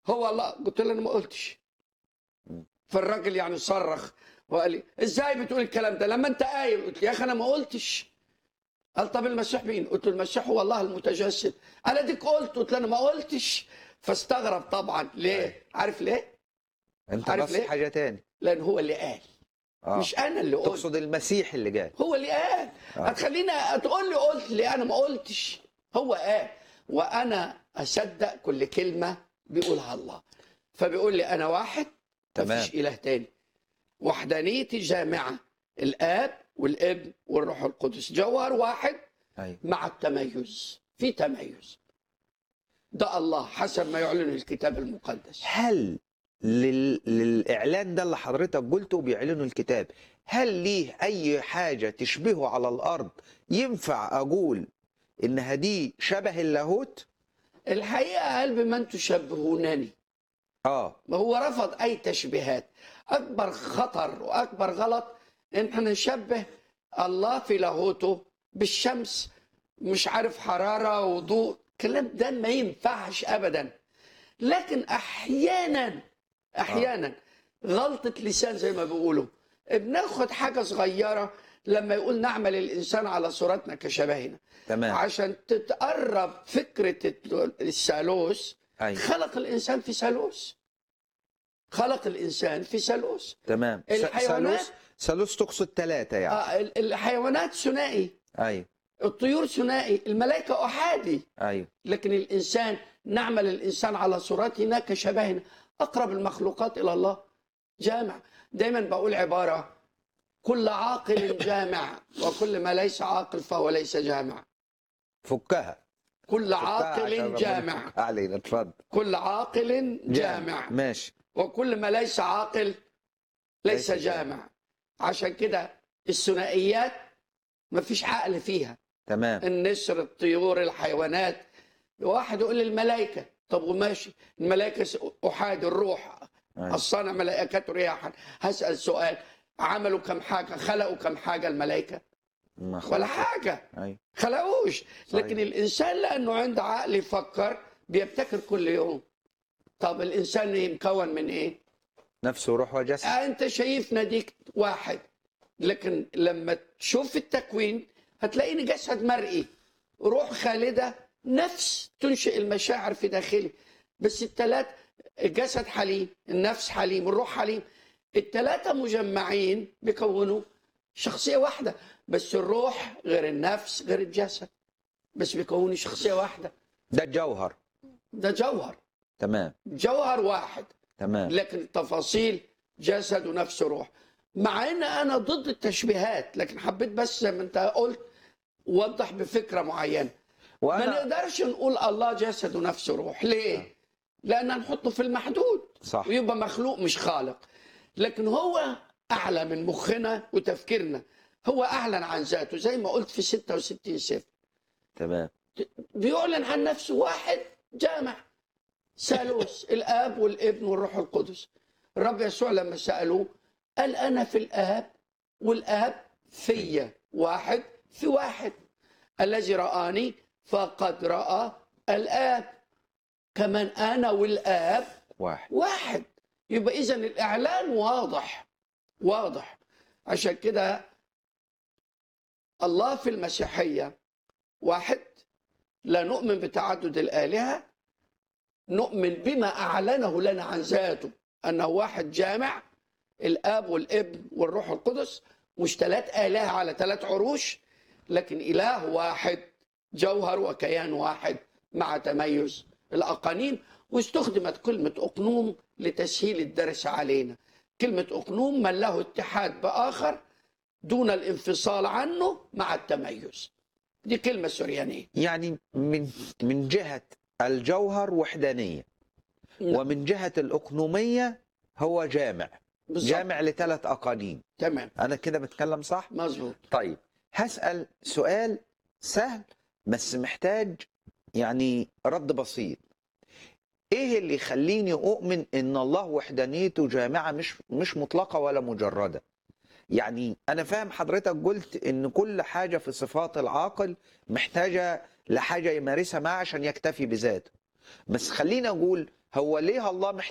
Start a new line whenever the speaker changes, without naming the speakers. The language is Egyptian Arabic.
هو الله قلت له انا ما قلتش
مم.
فالراجل يعني صرخ وقال لي ازاي بتقول الكلام ده لما انت قايل قلت له يا اخي انا ما قلتش قال طب المسيح مين قلت له المسيح هو الله المتجسد قال اديك قلت قلت له انا ما قلتش فاستغرب طبعا ليه عارف ليه
انت
عارف
بس
ليه؟
حاجه تاني
لان هو اللي قال
اه
مش انا اللي قلت
تقصد المسيح اللي جاي
هو اللي قال
آه.
هتخليني تقول لي قلت لي انا ما قلتش هو قال وانا اصدق كل كلمه بيقولها الله فبيقول لي انا واحد
تمام.
مفيش اله تاني وحدانيتي جامعه الاب والابن والروح القدس جوهر واحد
ايوه
مع التميز في تميز ده الله حسب ما يعلن الكتاب المقدس
هل لل... للاعلان ده اللي حضرتك قلته بيعلنوا الكتاب هل ليه اي حاجه تشبهه على الارض ينفع اقول انها دي شبه اللاهوت
الحقيقه قلب من تشبهونني
اه
ما هو رفض اي تشبيهات اكبر خطر واكبر غلط ان احنا نشبه الله في لاهوته بالشمس مش عارف حراره وضوء الكلام ده ما ينفعش ابدا لكن احيانا احيانا غلطه لسان زي ما بيقولوا بناخد حاجه صغيره لما يقول نعمل الانسان على صورتنا كشبهنا
تمام
عشان تتقرب فكره الثالوث
ايوه
خلق الانسان في ثالوث خلق الانسان في ثالوث
تمام س-
الحيوانات-
ثالوث ثالوث تقصد ثلاثه يعني
آه ال- الحيوانات ثنائي
ايوه
الطيور ثنائي الملائكه احادي
ايوه
لكن الانسان نعمل الانسان على صورتنا كشبهنا اقرب المخلوقات الى الله جامع دايما بقول عباره كل عاقل جامع وكل ما ليس عاقل فهو ليس جامع
فكها
كل
فكها عشان
عاقل
ربنا
جامع
يفك علينا اتفضل
كل عاقل جامع
ماشي
وكل ما ليس عاقل ليس
ليس جامع.
جامع عشان كده الثنائيات ما فيش عقل فيها
تمام
النسر الطيور الحيوانات واحد يقول الملائكة طب وماشي الملائكة س- أحاد الروح
أيوة.
الصانع ملائكته رياحا هسأل سؤال عملوا كم حاجة خلقوا كم حاجة الملائكة
ما
ولا
خلاص.
حاجة
ايوه
خلقوش
صحيح.
لكن الإنسان لأنه عنده عقل يفكر بيبتكر كل يوم طب الإنسان مكون من إيه؟
نفس وروح وجسد
انت شايفنا ديك واحد لكن لما تشوف التكوين هتلاقيني جسد مرئي روح خالده نفس تنشئ المشاعر في داخلي بس الثلاث الجسد حليم النفس حليم الروح حليم الثلاثه مجمعين بيكونوا شخصيه واحده بس الروح غير النفس غير الجسد بس بيكونوا شخصيه واحده
ده الجوهر
ده جوهر
تمام
جوهر واحد
تمام
لكن التفاصيل جسد ونفس روح مع ان انا ضد التشبيهات لكن حبيت بس زي ما انت قلت وضح بفكره معينه ما
وانا
نقدرش نقول الله جسد ونفس روح ليه لان هنحطه في المحدود
صح
ويبقى مخلوق مش خالق لكن هو اعلى من مخنا وتفكيرنا هو اعلن عن ذاته زي ما قلت في 66 سفر
تمام
بيعلن عن نفسه واحد جامع ثالوث الاب والابن والروح القدس الرب يسوع لما سالوه قال انا في الاب والاب فيا واحد في واحد الذي رآني فقد رأى الآب كمان أنا والآب
واحد
واحد يبقى إذا الإعلان واضح واضح عشان كده الله في المسيحية واحد لا نؤمن بتعدد الآلهة نؤمن بما أعلنه لنا عن ذاته أنه واحد جامع الآب والابن والروح القدس مش ثلاث آلهة على ثلاث عروش لكن إله واحد جوهر وكيان واحد مع تميز الأقانيم واستخدمت كلمة أقنوم لتسهيل الدرس علينا كلمة أقنوم من له اتحاد بآخر دون الانفصال عنه مع التميز دي كلمة سريانية
يعني من من جهة الجوهر وحدانية
نعم.
ومن جهة الأقنومية هو جامع
بالظبط.
جامع لثلاث أقانيم
تمام
أنا كده بتكلم صح؟
مظبوط
طيب هسأل سؤال سهل بس محتاج يعني رد بسيط ايه اللي يخليني اؤمن ان الله وحدانيته جامعه مش مش مطلقه ولا مجرده يعني انا فاهم حضرتك قلت ان كل حاجه في صفات العاقل محتاجه لحاجه يمارسها معاه عشان يكتفي بذاته بس خليني اقول هو ليه الله محتاج